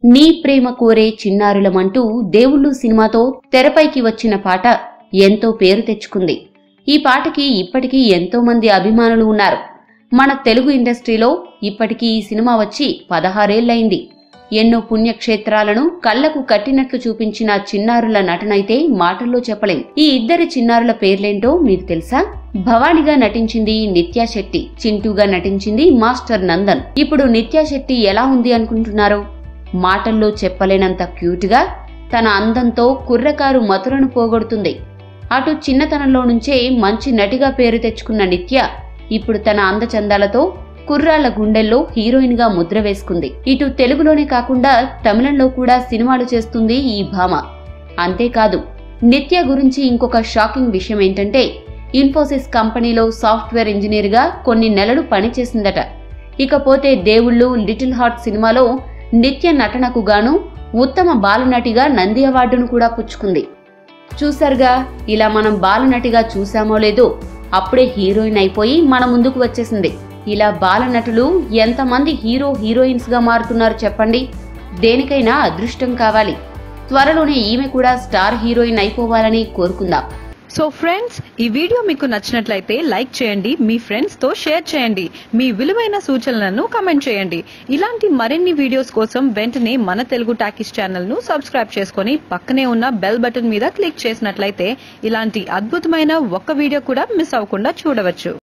నీ ప్రేమ కోరే చిన్నారులమంటూ దేవుళ్ళు సినిమాతో తెరపైకి వచ్చిన పాట ఎంతో పేరు తెచ్చుకుంది ఈ పాటకి ఇప్పటికీ ఎంతో మంది అభిమానులు ఉన్నారు మన తెలుగు ఇండస్ట్రీలో ఇప్పటికీ ఈ సినిమా వచ్చి పదహారేళ్లయింది ఎన్నో పుణ్యక్షేత్రాలను కళ్లకు కట్టినట్లు చూపించిన చిన్నారుల నటనైతే మాటల్లో చెప్పలేం ఈ ఇద్దరి చిన్నారుల పేర్లేంటో మీకు తెలుసా భవానిగా నటించింది నిత్యా శెట్టి చింటూగా నటించింది మాస్టర్ నందన్ ఇప్పుడు నిత్యా శెట్టి ఎలా ఉంది అనుకుంటున్నారు మాటల్లో చెప్పలేనంత క్యూట్గా తన అందంతో కుర్రకారు మతులను పోగొడుతుంది అటు చిన్నతనంలో నుంచే మంచి నటిగా పేరు తెచ్చుకున్న నిత్య ఇప్పుడు తన అందచందాలతో కుర్రాళ్ల గుండెల్లో హీరోయిన్ గా ముద్ర వేసుకుంది ఇటు తెలుగులోనే కాకుండా తమిళంలో కూడా సినిమాలు చేస్తుంది ఈ భామ అంతేకాదు నిత్య గురించి ఇంకొక షాకింగ్ విషయం ఏంటంటే ఇన్ఫోసిస్ కంపెనీలో సాఫ్ట్వేర్ ఇంజనీర్ గా కొన్ని నెలలు పనిచేసిందట ఇకపోతే దేవుళ్ళు లిటిల్ హార్ట్ సినిమాలో నిత్య నటనకు గాను ఉత్తమ బాలనటిగా నంది అవార్డును కూడా పుచ్చుకుంది చూసారుగా ఇలా మనం బాలనటిగా చూసామో లేదో అప్పుడే హీరోయిన్ అయిపోయి మన ముందుకు వచ్చేసింది ఇలా బాలనటులు ఎంతమంది హీరో హీరోయిన్స్ గా మారుతున్నారు చెప్పండి దేనికైనా అదృష్టం కావాలి త్వరలోనే ఈమె కూడా స్టార్ హీరోయిన్ అయిపోవాలని కోరుకుందాం సో ఫ్రెండ్స్ ఈ వీడియో మీకు నచ్చినట్లయితే లైక్ చేయండి మీ ఫ్రెండ్స్ తో షేర్ చేయండి మీ విలువైన సూచనలను కమెంట్ చేయండి ఇలాంటి మరిన్ని వీడియోస్ కోసం వెంటనే మన తెలుగు టాకీస్ ఛానల్ ను సబ్స్క్రైబ్ చేసుకొని పక్కనే ఉన్న బెల్ బటన్ మీద క్లిక్ చేసినట్లయితే ఇలాంటి అద్భుతమైన ఒక్క వీడియో కూడా మిస్ అవ్వకుండా చూడవచ్చు